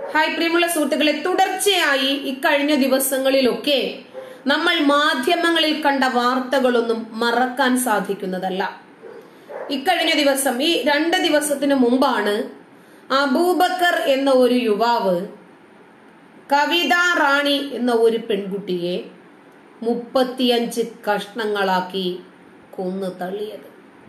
hi പ്രിയമുള്ള സുഹൃത്തുക്കളെ തുടർച്ചയായി ഇക്കഴിഞ്ഞ ദിവസങ്ങളിലൊക്കെ നമ്മൾ മാധ്യമങ്ങളിൽ കണ്ട വാർത്തകളൊന്നും മറക്കാൻ സാധിക്കുന്നതല്ല ഇക്കഴിഞ്ഞ ദിവസം ഈ രണ്ട് ദിവസത്തിനു മുമ്പാണ് അബൂബക്കർ എന്ന ഒരു യുവാവ് കവിത റാണി എന്ന ഒരു പെൺകുട്ടിയെ മുപ്പത്തിയഞ്ച് കഷ്ണങ്ങളാക്കി കൊന്നു തള്ളിയത്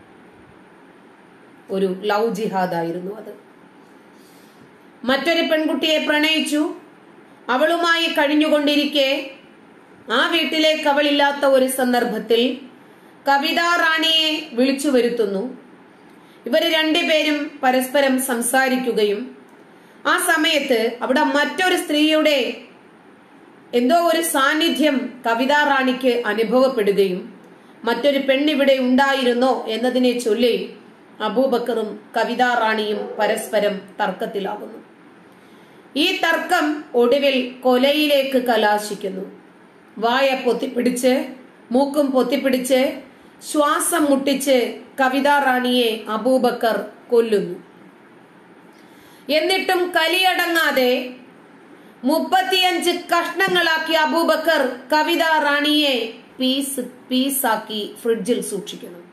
ഒരു ലവ് ജിഹാദായിരുന്നു അത് മറ്റൊരു പെൺകുട്ടിയെ പ്രണയിച്ചു അവളുമായി കഴിഞ്ഞുകൊണ്ടിരിക്കെ ആ വീട്ടിലേക്ക് അവളില്ലാത്ത ഒരു സന്ദർഭത്തിൽ കവിത റാണിയെ വിളിച്ചു വരുത്തുന്നു ഇവർ രണ്ടുപേരും പരസ്പരം സംസാരിക്കുകയും ആ സമയത്ത് അവിടെ മറ്റൊരു സ്ത്രീയുടെ എന്തോ ഒരു സാന്നിധ്യം കവിത റാണിക്ക് അനുഭവപ്പെടുകയും മറ്റൊരു പെണ്ണിവിടെ ഉണ്ടായിരുന്നോ എന്നതിനെ ചൊല്ലി അബൂബക്കറും കവിത റാണിയും പരസ്പരം തർക്കത്തിലാകുന്നു ഈ തർക്കം ഒടുവിൽ കൊലയിലേക്ക് കലാശിക്കുന്നു വായ പൊത്തിപ്പിടിച്ച് മൂക്കും പൊത്തിപ്പിടിച്ച് ശ്വാസം മുട്ടിച്ച് കവിത റാണിയെ അബൂബക്കർ കൊല്ലുന്നു എന്നിട്ടും കലിയടങ്ങാതെ മുപ്പത്തിയഞ്ച് കഷ്ണങ്ങളാക്കി അബൂബക്കർ കവിത റാണിയെ പീസ് പീസാക്കി ഫ്രിഡ്ജിൽ സൂക്ഷിക്കുന്നു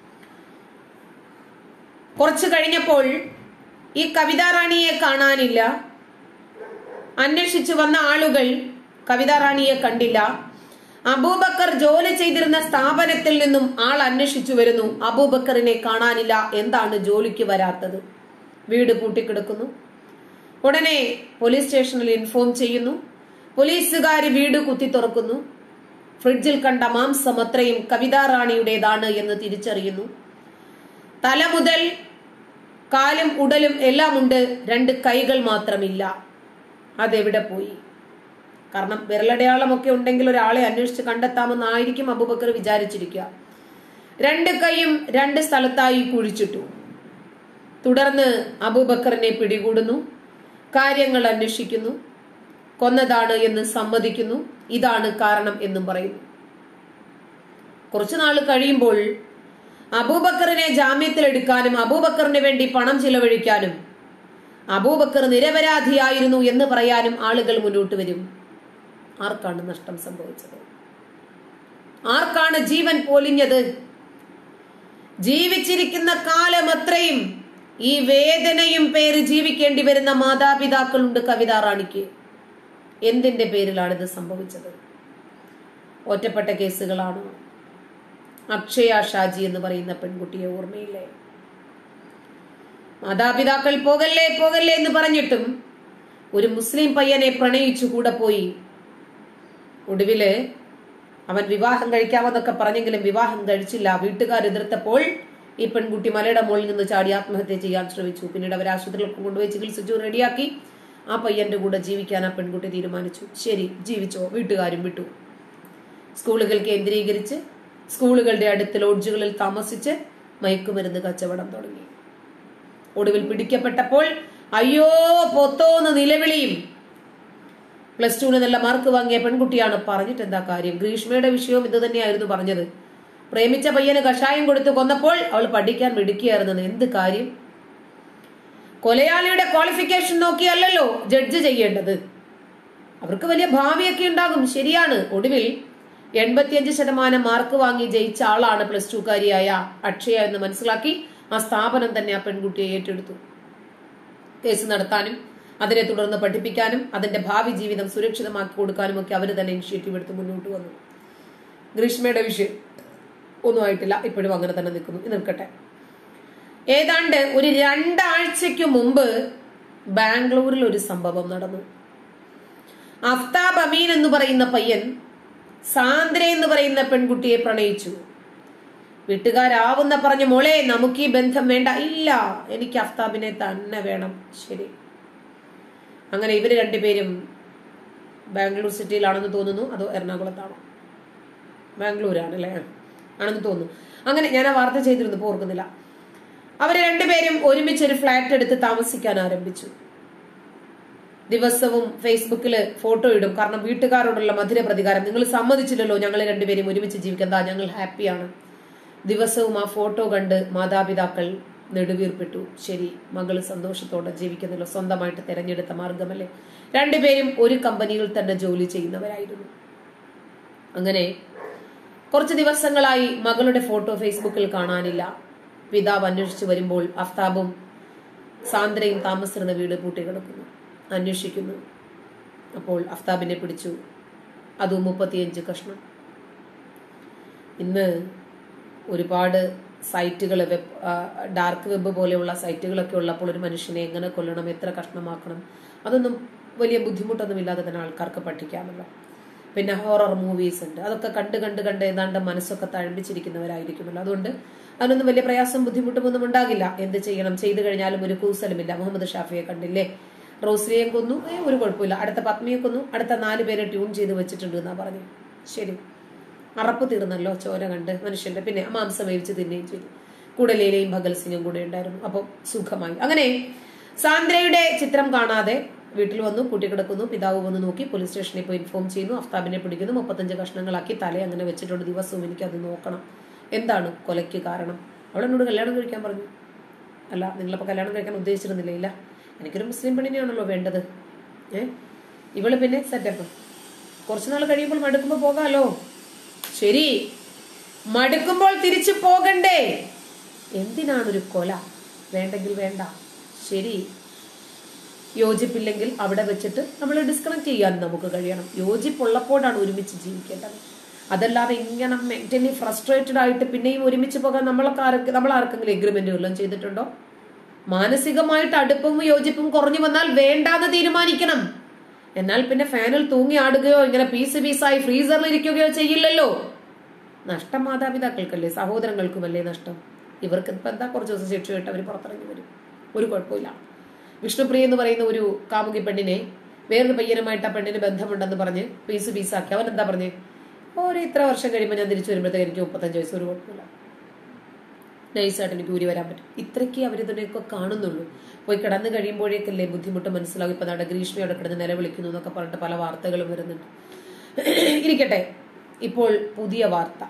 കുറച്ചു കഴിഞ്ഞപ്പോൾ ഈ കവിത റാണിയെ കാണാനില്ല അന്വേഷിച്ചു വന്ന ആളുകൾ കവിത റാണിയെ കണ്ടില്ല അബൂബക്കർ ജോലി ചെയ്തിരുന്ന സ്ഥാപനത്തിൽ നിന്നും ആൾ അന്വേഷിച്ചു വരുന്നു അബൂബക്കറിനെ കാണാനില്ല എന്താണ് ജോലിക്ക് വരാത്തത് വീട് പൂട്ടിക്കിടക്കുന്നു ഉടനെ പോലീസ് സ്റ്റേഷനിൽ ഇൻഫോം ചെയ്യുന്നു പോലീസുകാർ വീട് കുത്തി തുറക്കുന്നു ഫ്രിഡ്ജിൽ കണ്ട മാംസം അത്രയും കവിത റാണിയുടേതാണ് എന്ന് തിരിച്ചറിയുന്നു തല മുതൽ കാലും ഉടലും എല്ലാം ഉണ്ട് രണ്ട് കൈകൾ മാത്രമില്ല അതെവിടെ പോയി കാരണം വിരലടയാളമൊക്കെ ഉണ്ടെങ്കിൽ ഒരാളെ അന്വേഷിച്ച് കണ്ടെത്താമെന്നായിരിക്കും അബൂബക്കർ വിചാരിച്ചിരിക്കുക രണ്ട് കൈയും രണ്ട് സ്ഥലത്തായി കുഴിച്ചിട്ടു തുടർന്ന് അബൂബക്കറിനെ പിടികൂടുന്നു കാര്യങ്ങൾ അന്വേഷിക്കുന്നു കൊന്നതാണ് എന്ന് സമ്മതിക്കുന്നു ഇതാണ് കാരണം എന്നും പറയുന്നു കുറച്ചു നാൾ കഴിയുമ്പോൾ അബൂബക്കറിനെ ജാമ്യത്തിലെടുക്കാനും അബൂബക്കറിന് വേണ്ടി പണം ചിലവഴിക്കാനും അബൂബക്കർ നിരപരാധിയായിരുന്നു എന്ന് പറയാനും ആളുകൾ മുന്നോട്ട് വരും ആർക്കാണ് നഷ്ടം സംഭവിച്ചത് ആർക്കാണ് ജീവൻ പൊലിഞ്ഞത് ജീവിച്ചിരിക്കുന്ന കാലം അത്രയും ഈ വേദനയും പേര് ജീവിക്കേണ്ടി വരുന്ന മാതാപിതാക്കളുണ്ട് കവിത റാണിക്ക് എന്തിന്റെ പേരിലാണ് ഇത് സംഭവിച്ചത് ഒറ്റപ്പെട്ട കേസുകളാണോ അക്ഷയ ഷാജി എന്ന് പറയുന്ന പെൺകുട്ടിയെ ഓർമ്മയില്ലേ മാതാപിതാക്കൾ പോകല്ലേ പോകല്ലേ എന്ന് പറഞ്ഞിട്ടും ഒരു മുസ്ലിം പയ്യനെ പ്രണയിച്ചു കൂടെ പോയി ഒടുവില് അവൻ വിവാഹം കഴിക്കാമെന്നൊക്കെ പറഞ്ഞെങ്കിലും വിവാഹം കഴിച്ചില്ല വീട്ടുകാർ എതിർത്തപ്പോൾ ഈ പെൺകുട്ടി മലയുടെ മുകളിൽ നിന്ന് ചാടി ആത്മഹത്യ ചെയ്യാൻ ശ്രമിച്ചു പിന്നീട് അവർ ആശുപത്രിയിൽ കൊണ്ടുപോയി ചികിത്സിച്ചു റെഡിയാക്കി ആ പയ്യന്റെ കൂടെ ജീവിക്കാൻ ആ പെൺകുട്ടി തീരുമാനിച്ചു ശരി ജീവിച്ചോ വീട്ടുകാരും വിട്ടു സ്കൂളുകൾ കേന്ദ്രീകരിച്ച് സ്കൂളുകളുടെ അടുത്ത് ലോഡ്ജുകളിൽ താമസിച്ച് മയക്കുമരുന്ന് കച്ചവടം തുടങ്ങി ഒടുവിൽ പിടിക്കപ്പെട്ടപ്പോൾ അയ്യോ പൊത്തോന്ന് നിലവിളിയും പ്ലസ് ടുവിന് നല്ല മാർക്ക് വാങ്ങിയ പെൺകുട്ടിയാണ് പറഞ്ഞിട്ട് എന്താ കാര്യം ഗ്രീഷ്മയുടെ വിഷയവും ഇത് തന്നെയായിരുന്നു പറഞ്ഞത് പ്രേമിച്ച പയ്യന് കഷായം കൊടുത്ത് കൊന്നപ്പോൾ അവൾ പഠിക്കാൻ മിടുക്കിയായിരുന്നത് എന്ത് കാര്യം കൊലയാളിയുടെ ക്വാളിഫിക്കേഷൻ നോക്കിയല്ലല്ലോ ജഡ്ജ് ചെയ്യേണ്ടത് അവർക്ക് വലിയ ഭാവിയൊക്കെ ഉണ്ടാകും ശരിയാണ് ഒടുവിൽ എൺപത്തിയഞ്ച് ശതമാനം മാർക്ക് വാങ്ങി ജയിച്ച ആളാണ് പ്ലസ് ടുക്കാരിയായ അക്ഷയ എന്ന് മനസ്സിലാക്കി ആ സ്ഥാപനം തന്നെ ആ പെൺകുട്ടിയെ ഏറ്റെടുത്തു കേസ് നടത്താനും അതിനെ തുടർന്ന് പഠിപ്പിക്കാനും അതിന്റെ ഭാവി ജീവിതം സുരക്ഷിതമാക്കി കൊടുക്കാനും ഒക്കെ അവർ തന്നെ ഇനിഷ്യേറ്റീവ് എടുത്ത് മുന്നോട്ട് വന്നു ഗ്രീഷ്മയുടെ വിഷയം ഒന്നും ആയിട്ടില്ല ഇപ്പോഴും അങ്ങനെ തന്നെ നിൽക്കുന്നു ഇത് നിൽക്കട്ടെ ഏതാണ്ട് ഒരു രണ്ടാഴ്ചയ്ക്ക് മുമ്പ് ബാംഗ്ലൂരിൽ ഒരു സംഭവം നടന്നു അഫ്താബ് അമീൻ എന്ന് പറയുന്ന പയ്യൻ സാന്ദ്ര എന്ന് പറയുന്ന പെൺകുട്ടിയെ പ്രണയിച്ചു വീട്ടുകാരാവുന്ന പറഞ്ഞു മോളെ നമുക്ക് ഈ ബന്ധം വേണ്ട ഇല്ല എനിക്ക് അഫ്താബിനെ തന്നെ വേണം ശരി അങ്ങനെ ഇവര് രണ്ടുപേരും ബാംഗ്ലൂർ സിറ്റിയിലാണെന്ന് തോന്നുന്നു അതോ എറണാകുളത്താണോ ബാംഗ്ലൂരാണ് അല്ലേ ആണെന്ന് തോന്നുന്നു അങ്ങനെ ഞാൻ ആ വാർത്ത ചെയ്തിരുന്നു ഇപ്പോൾ ഓർക്കുന്നില്ല അവര് രണ്ടുപേരും ഒരുമിച്ച് ഒരു ഫ്ലാറ്റ് എടുത്ത് താമസിക്കാൻ ആരംഭിച്ചു ദിവസവും ഫേസ്ബുക്കിൽ ഫോട്ടോ ഇടും കാരണം വീട്ടുകാരോടുള്ള മധുര പ്രതികാരം നിങ്ങൾ സമ്മതിച്ചില്ലല്ലോ ഞങ്ങൾ രണ്ടുപേരും ഒരുമിച്ച് ജീവിക്കാൻ ദാ ഞങ്ങൾ ഹാപ്പിയാണ് ദിവസവും ആ ഫോട്ടോ കണ്ട് മാതാപിതാക്കൾ നെടുവീർപ്പിട്ടു ശരി മകള് സന്തോഷത്തോടെ ജീവിക്കുന്നല്ലോ സ്വന്തമായിട്ട് തെരഞ്ഞെടുത്ത മാർഗമല്ലേ രണ്ടുപേരും ഒരു കമ്പനിയിൽ തന്നെ ജോലി ചെയ്യുന്നവരായിരുന്നു അങ്ങനെ കുറച്ച് ദിവസങ്ങളായി മകളുടെ ഫോട്ടോ ഫേസ്ബുക്കിൽ കാണാനില്ല പിതാവ് അന്വേഷിച്ചു വരുമ്പോൾ അഫ്താബും സാന്ദ്രയും താമസിച്ചിരുന്ന വീട് പൂട്ടിക്കിടക്കുന്നു അന്വേഷിക്കുന്നു അപ്പോൾ അഫ്താബിനെ പിടിച്ചു അതും മുപ്പത്തിയഞ്ച് കഷ്ണം ഇന്ന് ഒരുപാട് സൈറ്റുകൾ വെബ് ഡാർക്ക് വെബ് പോലെയുള്ള സൈറ്റുകളൊക്കെ ഉള്ളപ്പോൾ ഒരു മനുഷ്യനെ എങ്ങനെ കൊല്ലണം എത്ര കഷ്ണമാക്കണം അതൊന്നും വലിയ ബുദ്ധിമുട്ടൊന്നും ഇല്ലാതെ തന്നെ ആൾക്കാർക്ക് പഠിക്കാമല്ലോ പിന്നെ ഹൊറർ മൂവീസ് ഉണ്ട് അതൊക്കെ കണ്ട് കണ്ട് കണ്ട് ഏതാണ്ട് മനസ്സൊക്കെ തഴമ്പിച്ചിരിക്കുന്നവരായിരിക്കുമല്ലോ അതുകൊണ്ട് അതിനൊന്നും വലിയ പ്രയാസം ബുദ്ധിമുട്ടും ഒന്നും ഉണ്ടാകില്ല എന്ത് ചെയ്യണം ചെയ്തു കഴിഞ്ഞാലും ഒരു കൂസലുമില്ല മുഹമ്മദ് ഷാഫിയെ കണ്ടില്ലേ റോസ്ലിയെ കൊന്നു ഏ ഒരു കുഴപ്പമില്ല അടുത്ത പത്മിയെ കൊന്നു അടുത്ത നാല് പേരെ ട്യൂൺ ചെയ്ത് വെച്ചിട്ടുണ്ട് എന്നാ പറഞ്ഞു ശരി അറപ്പ് തീർന്നല്ലോ ചോര കണ്ട് മനുഷ്യന്റെ പിന്നെ മാംസം വേവിച്ച് തിന്നുകയും ചെയ്തു കൂടെ ലീലയും ഭഗൽ സിംഗും കൂടെ ഉണ്ടായിരുന്നു അപ്പോൾ സുഖമായി അങ്ങനെ സാന്ദ്രയുടെ ചിത്രം കാണാതെ വീട്ടിൽ വന്നു കൂട്ടിക്കിടക്കുന്നു പിതാവ് വന്ന് നോക്കി പോലീസ് സ്റ്റേഷനിൽ പോയി ഇൻഫോം ചെയ്യുന്നു അഫ്താബിനെ പിടിക്കുന്നു മുപ്പത്തഞ്ച് കഷ്ണങ്ങളാക്കി തല അങ്ങനെ വെച്ചിട്ടുണ്ട് ദിവസവും എനിക്ക് അത് നോക്കണം എന്താണ് കൊലയ്ക്ക് കാരണം അവൾ എന്നോട് കല്യാണം കഴിക്കാൻ പറഞ്ഞു അല്ല നിങ്ങളിപ്പോൾ കല്യാണം കഴിക്കാൻ ഉദ്ദേശിച്ചിരുന്നില്ല ഇല്ല എനിക്കൊരു മുസ്ലിം പെണ്ണിനെയാണല്ലോ വേണ്ടത് ഏ ഇവള് പിന്നെ സെറ്റപ്പ് കുറച്ചു നാൾ കഴിയുമ്പോൾ മടുക്കുമ്പോൾ പോകാലോ ശരി മടുക്കുമ്പോൾ തിരിച്ചു പോകണ്ടേ എന്തിനാണൊരു കൊല വേണ്ടെങ്കിൽ വേണ്ട ശരി യോജിപ്പില്ലെങ്കിൽ അവിടെ വെച്ചിട്ട് നമ്മൾ ഡിസ്കണക്ട് ചെയ്യാൻ നമുക്ക് കഴിയണം യോജിപ്പുള്ളപ്പോഴാണ് ഒരുമിച്ച് ജീവിക്കേണ്ടത് അതല്ലാതെ ഇങ്ങനെ മെന്റലി ഫ്രസ്ട്രേറ്റഡ് ആയിട്ട് പിന്നെയും ഒരുമിച്ച് പോകാൻ നമ്മളൊക്കെ ആർക്ക് നമ്മൾ ആർക്കെങ്കിലും എഗ്രിമെന്റ് വല്ലതും ചെയ്തിട്ടുണ്ടോ മാനസികമായിട്ട് അടുപ്പവും യോജിപ്പും കുറഞ്ഞു വന്നാൽ വേണ്ടാന്ന് തീരുമാനിക്കണം എന്നാൽ പിന്നെ ഫാനിൽ തൂങ്ങി ആടുകയോ ഇങ്ങനെ പീസ് പീസായി ഫ്രീസറിൽ ഇരിക്കുകയോ ചെയ്യില്ലല്ലോ നഷ്ടം മാതാപിതാക്കൾക്കല്ലേ സഹോദരങ്ങൾക്കുമല്ലേ നഷ്ടം ഇവർക്ക് ഇപ്പം എന്താ കുറച്ച് ദിവസം ശിക്ഷ കിട്ട് അവർ പുറത്തിറങ്ങി വരും ഒരു കുഴപ്പമില്ല വിഷ്ണുപ്രിയ എന്ന് പറയുന്ന ഒരു കാമുകി പെണ്ണിനെ വേറൊരു പയ്യനുമായിട്ട് ആ പെണ്ണിന് ബന്ധമുണ്ടെന്ന് പറഞ്ഞ് പീസ് പീസാക്കി അവൻ എന്താ പറഞ്ഞേ ഒരു ഇത്ര വർഷം കഴിയുമ്പോൾ ഞാൻ തിരിച്ചു വരുമ്പോഴത്തേക്ക് എനിക്ക് മുപ്പത്തഞ്ച് വയസ്സ് ഒരു കുഴപ്പമില്ല നൈസായിട്ട് എനിക്ക് ഊരി വരാൻ പറ്റും ഇത്രയ്ക്ക് അവരിതിനെയൊക്കെ കാണുന്നുള്ളൂ പോയി കിടന്നു കഴിയുമ്പോഴേക്കല്ലേ ബുദ്ധിമുട്ട് മനസ്സിലാവും ഇപ്പൊ നമ്മുടെ ഗ്രീഷ്മയോടെ കിടന്ന് നിലവിളിക്കുന്നു എന്നൊക്കെ പറഞ്ഞിട്ട് പല വാർത്തകളും വരുന്നുണ്ട് ഇരിക്കട്ടെ ഇപ്പോൾ പുതിയ വാർത്ത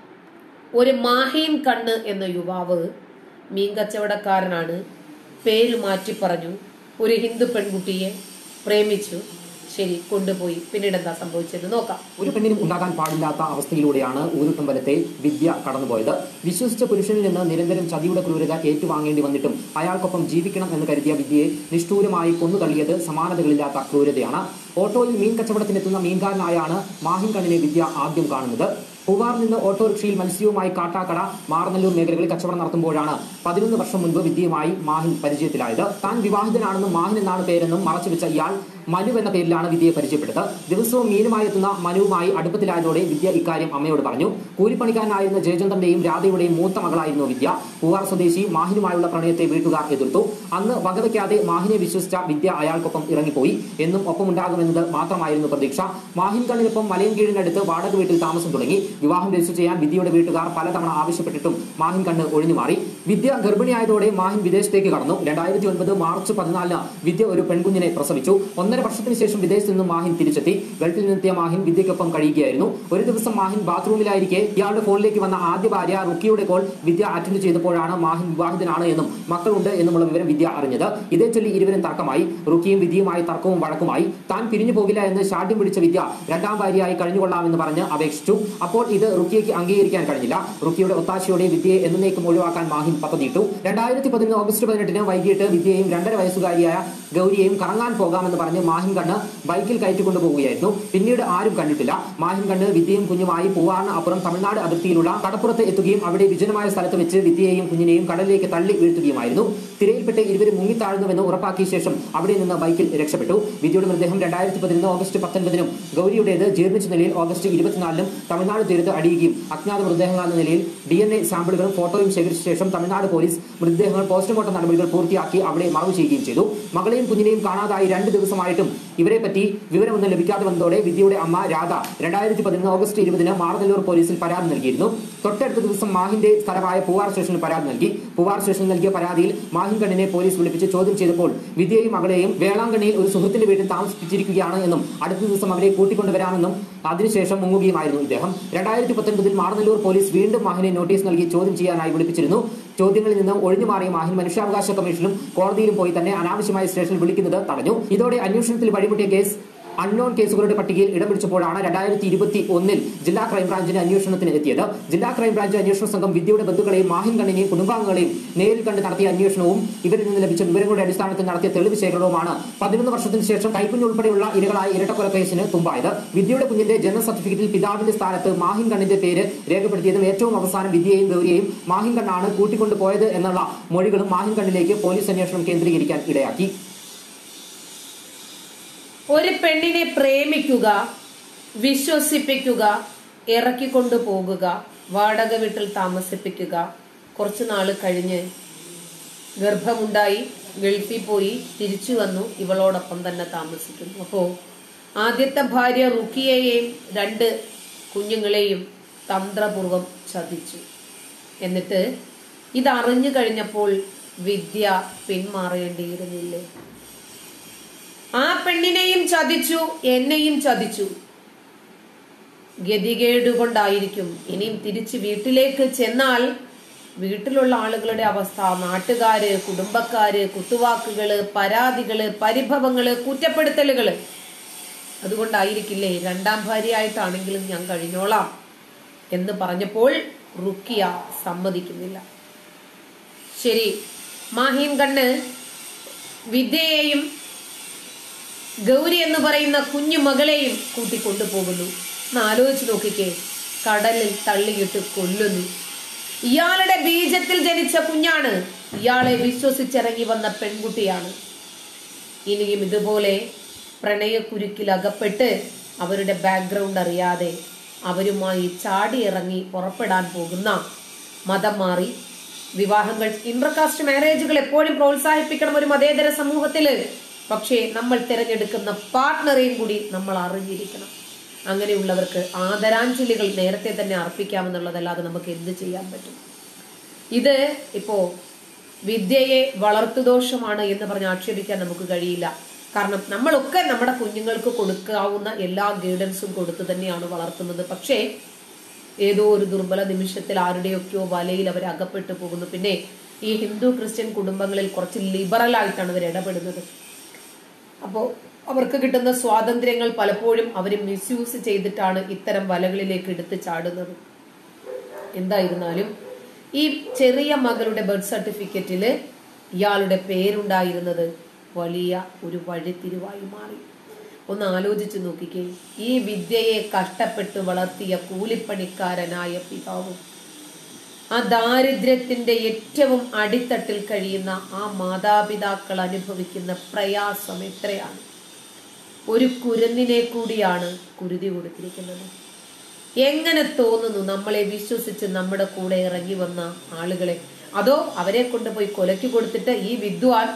ഒരു മാഹീൻ കണ്ണ് എന്ന യുവാവ് മീൻ കച്ചവടക്കാരനാണ് പേര് മാറ്റി പറഞ്ഞു ഒരു ഹിന്ദു പെൺകുട്ടിയെ പ്രേമിച്ചു ശരി കൊണ്ടുപോയി പിന്നീട് എന്താ സംഭവിച്ചത് നോക്കാം ഒരു പെണ്ണിനും ഉണ്ടാകാൻ പാടില്ലാത്ത അവസ്ഥയിലൂടെയാണ് ഊരുട്ടുമ്പലത്തെ വിദ്യ കടന്നുപോയത് വിശ്വസിച്ച പുരുഷനിൽ നിന്ന് നിരന്തരം ചതിയുടെ ക്രൂരത ഏറ്റുവാങ്ങേണ്ടി വന്നിട്ടും അയാൾക്കൊപ്പം ജീവിക്കണം എന്ന് കരുതിയ വിദ്യയെ നിഷ്ഠൂരമായി കൊന്നുതള്ളിയത് സമാനതകളില്ലാത്ത ക്രൂരതയാണ് ഓട്ടോയിൽ മീൻ കച്ചവടത്തിനെത്തുന്ന മീൻകാരനായാണ് മാഹിൻ കണ്ണിനെ വിദ്യ ആദ്യം കാണുന്നത് പൂവാറിൽ നിന്ന് ഓട്ടോറിക്ഷയിൽ മത്സ്യവുമായി കാട്ടാക്കട മാറനല്ലൂർ മേഖലകളിൽ കച്ചവടം നടത്തുമ്പോഴാണ് പതിനൊന്ന് വർഷം മുൻപ് വിദ്യയുമായി മാഹിൻ പരിചയത്തിലായത് താൻ വിവാഹിതനാണെന്നും മാഹിൻ എന്നാണ് പേരെന്നും മറച്ചുവെച്ച ഇയാൾ മനു എന്ന പേരിലാണ് വിദ്യയെ പരിചയപ്പെട്ടത് ദിവസവും മീനുമായി എത്തുന്ന മനുവുമായി അടുപ്പത്തിലായതോടെ വിദ്യ ഇക്കാര്യം അമ്മയോട് പറഞ്ഞു കൂലിപ്പണിക്കാരനായിരുന്ന ജയചന്ദ്രന്റെയും രാധയുടെയും മൂത്ത മകളായിരുന്നു വിദ്യ പൂവാർ സ്വദേശി മാഹിനുമായുള്ള പ്രണയത്തെ വീട്ടുകാർ എതിർത്തു അന്ന് വകവയ്ക്കാതെ മാഹിനെ വിശ്വസിച്ച വിദ്യ അയാൾക്കൊപ്പം ഇറങ്ങിപ്പോയി എന്നും ഒപ്പമുണ്ടാകുമെന്നത് മാത്രമായിരുന്നു പ്രതീക്ഷ മാഹിൻ കണ്ണിനൊപ്പം മലയൻകീഴിനടുത്ത് വാടക വീട്ടിൽ താമസം തുടങ്ങി വിവാഹം രജിസ്റ്റർ ചെയ്യാൻ വിദ്യയുടെ വീട്ടുകാർ പലതവണ ആവശ്യപ്പെട്ടിട്ടും മാഹിൻ കണ്ണ് ഒഴിഞ്ഞു മാറി വിദ്യ ഗർഭിണിയായതോടെ മാഹിൻ വിദേശത്തേക്ക് കടന്നു രണ്ടായിരത്തി ഒൻപത് മാർച്ച് പതിനാലിന് വിദ്യ ഒരു പെൺകുഞ്ഞിനെ പ്രസവിച്ചു ഒന്നര വർഷത്തിന് ശേഷം വിദേശത്ത് നിന്ന് മാഹിൻ തിരിച്ചെത്തി ഗൾഫിൽ നിന്നെത്തിയ മാഹിൻ വിദ്യയ്ക്കൊപ്പം കഴിയുകയായിരുന്നു ഒരു ദിവസം മാഹിൻ ബാത്റൂമിലായിരിക്കെ ഇയാളുടെ ഫോണിലേക്ക് വന്ന ആദ്യ ഭാര്യ റുക്കിയുടെ കോൾ വിദ്യ അറ്റൻഡ് ചെയ്തപ്പോഴാണ് മാഹിൻ വിവാഹിതനാണ് എന്നും മക്കളുണ്ട് എന്നുമുള്ള വിവരം വിദ്യ അറിഞ്ഞത് ഇതേ ചൊല്ലി ഇരുവരും തർക്കമായി റുക്കിയും വിദ്യയുമായി തർക്കവും വഴക്കുമായി താൻ പിരിഞ്ഞു പോകില്ല എന്ന് ശാഠ്യം പിടിച്ച വിദ്യ രണ്ടാം ഭാര്യയായി കഴിഞ്ഞുകൊള്ളാമെന്ന് പറഞ്ഞ് അപേക്ഷിച്ചു അപ്പോൾ ഇത് റുക്കിയയ്ക്ക് അംഗീകരിക്കാൻ കഴിഞ്ഞില്ല റുക്കിയുടെ ഒത്താശയോടെ വിദ്യയെ എന്നേക്കും ഒഴിവാക്കാൻ മാഹിൻ പദ്ധതിയിട്ടു രണ്ടായിരത്തി പതിനൊന്ന് ഓഗസ്റ്റ് പതിനെട്ടിന് വൈകിട്ട് വിദ്യയും രണ്ടര വയസ്സുകാരിയായ ഗൗരിയെയും കറങ്ങാൻ പോകാമെന്ന് പറഞ്ഞ് മാഹിൻ കണ്ണ് ബൈക്കിൽ കയറ്റിക്കൊണ്ടു പോവുകയായിരുന്നു പിന്നീട് ആരും കണ്ടിട്ടില്ല മാഹിൻ കണ്ണ് വിദ്യയും കുഞ്ഞുമായി പൂവാറിന് അപ്പുറം തമിഴ്നാട് അതിർത്തിയിലുള്ള കടപ്പുറത്ത് എത്തുകയും അവിടെ വിജനമായ സ്ഥലത്ത് വെച്ച് വിദ്യയെയും കുഞ്ഞിനെയും കടലിലേക്ക് തള്ളി വീഴ്ത്തുകയുമായിരുന്നു തിരയിൽപ്പെട്ട് ഇരുവരും മുങ്ങിത്താഴ്ന്നുവെന്ന് ഉറപ്പാക്കിയ ശേഷം അവിടെ നിന്ന് ബൈക്കിൽ രക്ഷപ്പെട്ടു വിദ്യയുടെ മൃതദേഹം രണ്ടായിരത്തി പതിനൊന്ന് ഓഗസ്റ്റ് പത്തൊൻപതിനും ഗൗരിയുടേത് ജീർണിച്ച നിലയിൽ ഓഗസ്റ്റ് ഇരുപത്തിനാലിനും തമിഴ്നാട് തീരത്ത് അടിയുകയും അജ്ഞാത മൃതദേഹങ്ങൾ എന്ന നിലയിൽ ഡി എൻ എ സാമ്പിളുകളും ഫോട്ടോയും ശേഖരിച്ച ശേഷം തമിഴ്നാട് പോലീസ് മൃതദേഹങ്ങൾ പോസ്റ്റ്മോർട്ടം നടപടികൾ പൂർത്തിയാക്കി അവിടെ മറവ് ചെയ്യുകയും ചെയ്തു മകളെയും കുഞ്ഞിനെയും കാണാതായി രണ്ട് ദിവസമായിട്ടും ഇവരെ പറ്റി വിവരമൊന്നും ലഭിക്കാതെ വന്നതോടെ വിദ്യയുടെ അമ്മ രാധ രണ്ടായിരത്തി പതിനൊന്ന് ഓഗസ്റ്റ് ഇരുപതിന് മാറനല്ലൂർ പോലീസിൽ പരാതി നൽകിയിരുന്നു തൊട്ടടുത്ത ദിവസം മാഹിന്റെ സ്ഥലമായ പൂവാർ സ്റ്റേഷനിൽ പരാതി നൽകി പൂവാർ സ്റ്റേഷനിൽ നൽകിയ പരാതിയിൽ മാഹിൻ കണ്ണിനെ പോലീസ് വിളിപ്പിച്ച് ചോദ്യം ചെയ്തപ്പോൾ വിദ്യയും മകളെയും വേളാങ്കണ്ണിയിൽ ഒരു സുഹൃത്തിന്റെ വീട്ടിൽ താമസിപ്പിച്ചിരിക്കുകയാണ് എന്നും അടുത്ത ദിവസം അവരെ കൂട്ടിക്കൊണ്ടുവരാമെന്നും അതിനുശേഷം മുങ്ങുകയുമായിരുന്നു ഇദ്ദേഹം രണ്ടായിരത്തി പത്തൊൻപതിൽ മാറനല്ലൂർ പോലീസ് വീണ്ടും മാഹിനെ നോട്ടീസ് നൽകി ചോദ്യം ചെയ്യാനായി വിളിപ്പിച്ചിരുന്നു ചോദ്യങ്ങളിൽ നിന്ന് ഒഴിഞ്ഞു മാറിയ മാഹിൻ മനുഷ്യാവകാശ കമ്മീഷനും കോടതിയിലും പോയി തന്നെ അനാവശ്യമായ സ്റ്റേഷനിൽ വിളിക്കുന്നത് തടഞ്ഞു ഇതോടെ അന്വേഷണത്തിൽ വഴിമുട്ടിയ കേസ് അൺനോൺ കേസുകളുടെ പട്ടികയിൽ ഇടം പിടിച്ചപ്പോഴാണ് രണ്ടായിരത്തി ഇരുപത്തി ഒന്നിൽ ജില്ലാ ക്രൈംബ്രാഞ്ചിന് അന്വേഷണത്തിന് എത്തിയത് ജില്ലാ ക്രൈംബ്രാഞ്ച് അന്വേഷണ സംഘം വിദ്യയുടെ ബന്ധുക്കളെയും മാഹിൻ കണ്ണിനെയും കുടുംബാംഗങ്ങളെയും നേരിൽ കണ്ട് നടത്തിയ അന്വേഷണവും ഇവരിൽ നിന്ന് ലഭിച്ച വിവരങ്ങളുടെ അടിസ്ഥാനത്തിൽ നടത്തിയ തെളിവ് ശേഖരണവുമാണ് പതിനൊന്ന് വർഷത്തിന് ശേഷം കൈക്കുഞ്ഞ് ഉൾപ്പെടെയുള്ള ഇരകളായ ഇരട്ടക്കൊല കേസിന് തുമ്പായത് വിദ്യയുടെ കുഞ്ഞിന്റെ ജനന സർട്ടിഫിക്കറ്റിൽ പിതാവിന്റെ സ്ഥാനത്ത് മാഹിൻ കണ്ണിന്റെ പേര് രേഖപ്പെടുത്തിയതും ഏറ്റവും അവസാനം വിദ്യയെയും ഗൗരിയെയും മാഹിൻ കണ്ണാണ് കൂട്ടിക്കൊണ്ടു പോയത് എന്നുള്ള മൊഴികളും മാഹിൻ കണ്ണിലേക്ക് പോലീസ് അന്വേഷണം കേന്ദ്രീകരിക്കാൻ ഇടയാക്കി ഒരു പെണ്ണിനെ പ്രേമിക്കുക വിശ്വസിപ്പിക്കുക ഇറക്കിക്കൊണ്ടു പോകുക വാടക വീട്ടിൽ താമസിപ്പിക്കുക കുറച്ചു നാള് കഴിഞ്ഞ് ഗർഭമുണ്ടായി ഗൾഫിൽ പോയി തിരിച്ചു വന്നു ഇവളോടൊപ്പം തന്നെ താമസിക്കുന്നു അപ്പോ ആദ്യത്തെ ഭാര്യ റുക്കിയെയും രണ്ട് കുഞ്ഞുങ്ങളെയും തന്ത്രപൂർവം ചതിച്ചു എന്നിട്ട് ഇതറിഞ്ഞു കഴിഞ്ഞപ്പോൾ വിദ്യ പിന്മാറേണ്ടിയിരുന്നില്ലേ ആ പെണ്ണിനെയും ചതിച്ചു എന്നെയും ചതിച്ചു ഗതികേട് കൊണ്ടായിരിക്കും ഇനിയും തിരിച്ച് വീട്ടിലേക്ക് ചെന്നാൽ വീട്ടിലുള്ള ആളുകളുടെ അവസ്ഥ നാട്ടുകാര് കുടുംബക്കാര് കുത്തുവാക്കുകള് പരാതികള് പരിഭവങ്ങള് കുറ്റപ്പെടുത്തലുകള് അതുകൊണ്ടായിരിക്കില്ലേ രണ്ടാം ഭാര്യയായിട്ടാണെങ്കിലും ഞാൻ കഴിഞ്ഞോളാം എന്ന് പറഞ്ഞപ്പോൾ റുക്കിയ സമ്മതിക്കുന്നില്ല ശരി മാഹീൻ കണ്ണ് വിദ്യയെയും ഗൗരി എന്ന് പറയുന്ന കുഞ്ഞു മകളെയും കൂട്ടിക്കൊണ്ടുപോകുന്നു ഒന്ന് ആലോചിച്ച് നോക്കിക്കേ കടലിൽ തള്ളിയിട്ട് കൊല്ലുന്നു ഇയാളുടെ ബീജത്തിൽ ജനിച്ച കുഞ്ഞാണ് ഇയാളെ വിശ്വസിച്ചിറങ്ങി വന്ന പെൺകുട്ടിയാണ് ഇനിയും ഇതുപോലെ പ്രണയക്കുരുക്കിൽ അകപ്പെട്ട് അവരുടെ ബാക്ക്ഗ്രൗണ്ട് അറിയാതെ അവരുമായി ചാടിയിറങ്ങി പുറപ്പെടാൻ പോകുന്ന മതം മാറി വിവാഹങ്ങൾ ഇന്റർകാസ്റ്റ് മാരേജുകൾ എപ്പോഴും പ്രോത്സാഹിപ്പിക്കണം ഒരു മതേതര സമൂഹത്തില് പക്ഷേ നമ്മൾ തിരഞ്ഞെടുക്കുന്ന പാർട്ട്ണറെയും കൂടി നമ്മൾ അറിഞ്ഞിരിക്കണം അങ്ങനെയുള്ളവർക്ക് ആദരാഞ്ജലികൾ നേരത്തെ തന്നെ അർപ്പിക്കാമെന്നുള്ളതല്ലാതെ നമുക്ക് എന്ത് ചെയ്യാൻ പറ്റും ഇത് ഇപ്പോ വിദ്യയെ വളർത്തുദോഷമാണ് എന്ന് പറഞ്ഞ് ആക്ഷേപിക്കാൻ നമുക്ക് കഴിയില്ല കാരണം നമ്മളൊക്കെ നമ്മുടെ കുഞ്ഞുങ്ങൾക്ക് കൊടുക്കാവുന്ന എല്ലാ ഗൈഡൻസും കൊടുത്തു തന്നെയാണ് വളർത്തുന്നത് പക്ഷേ ഏതോ ഒരു ദുർബല നിമിഷത്തിൽ ആരുടെയൊക്കെയോ വലയിൽ അവർ അകപ്പെട്ടു പോകുന്നു പിന്നെ ഈ ഹിന്ദു ക്രിസ്ത്യൻ കുടുംബങ്ങളിൽ കുറച്ച് ലിബറൽ ആയിട്ടാണ് ഇവർ ഇടപെടുന്നത് അപ്പോൾ അവർക്ക് കിട്ടുന്ന സ്വാതന്ത്ര്യങ്ങൾ പലപ്പോഴും അവർ മിസ്യൂസ് ചെയ്തിട്ടാണ് ഇത്തരം വലകളിലേക്ക് എടുത്ത് ചാടുന്നത് എന്തായിരുന്നാലും ഈ ചെറിയ മകളുടെ ബർത്ത് സർട്ടിഫിക്കറ്റില് ഇയാളുടെ പേരുണ്ടായിരുന്നത് വലിയ ഒരു വഴിത്തിരിവായി മാറി ഒന്ന് ആലോചിച്ചു നോക്കിക്കേ ഈ വിദ്യയെ കഷ്ടപ്പെട്ട് വളർത്തിയ കൂലിപ്പണിക്കാരനായ പിതാവും ആ ദാരിദ്ര്യത്തിന്റെ ഏറ്റവും അടിത്തട്ടിൽ കഴിയുന്ന ആ മാതാപിതാക്കൾ അനുഭവിക്കുന്ന പ്രയാസം എത്രയാണ് ഒരു കുരുന്നിനെ കൂടിയാണ് കുരുതി കൊടുത്തിരിക്കുന്നത് എങ്ങനെ തോന്നുന്നു നമ്മളെ വിശ്വസിച്ച് നമ്മുടെ കൂടെ ഇറങ്ങി വന്ന ആളുകളെ അതോ അവരെ കൊണ്ടുപോയി കൊലയ്ക്ക് കൊടുത്തിട്ട് ഈ വിദ്വാൻ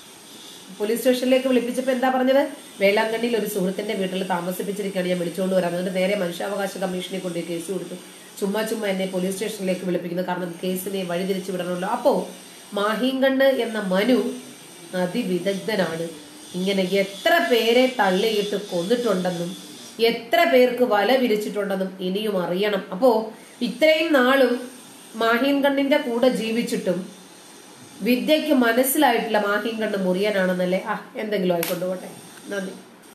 പോലീസ് സ്റ്റേഷനിലേക്ക് വിളിപ്പിച്ചപ്പോൾ എന്താ പറഞ്ഞത് വേളാങ്കണ്ണിയിൽ ഒരു സുഹൃത്തിന്റെ വീട്ടിൽ താമസിപ്പിച്ചിരിക്കുകയാണ് ഞാൻ വിളിച്ചുകൊണ്ട് വരാം അതുകൊണ്ട് നേരെ മനുഷ്യാവകാശ കമ്മീഷനെ കൊണ്ട് കേസ് കൊടുത്തു ചുമ്മാ ചുമ്മാ എന്നെ പോലീസ് സ്റ്റേഷനിലേക്ക് വിളിപ്പിക്കുന്നു കാരണം കേസിനെ വഴിതിരിച്ചു വിടണമല്ലോ അപ്പോ മാഹിങ്കണ്ണ് എന്ന മനു അതിവിദഗ്ധനാണ് ഇങ്ങനെ എത്ര പേരെ തള്ളിയിട്ട് കൊന്നിട്ടുണ്ടെന്നും എത്ര പേർക്ക് വല വിരിച്ചിട്ടുണ്ടെന്നും ഇനിയും അറിയണം അപ്പോ ഇത്രയും നാളും മാഹീൻ കണ്ണിന്റെ കൂടെ ജീവിച്ചിട്ടും വിദ്യക്ക് മനസ്സിലായിട്ടില്ല മാഹീൻ കണ്ണ് മുറിയാനാണെന്നല്ലേ ആ എന്തെങ്കിലും ആയിക്കൊണ്ടുപോട്ടെ നന്ദി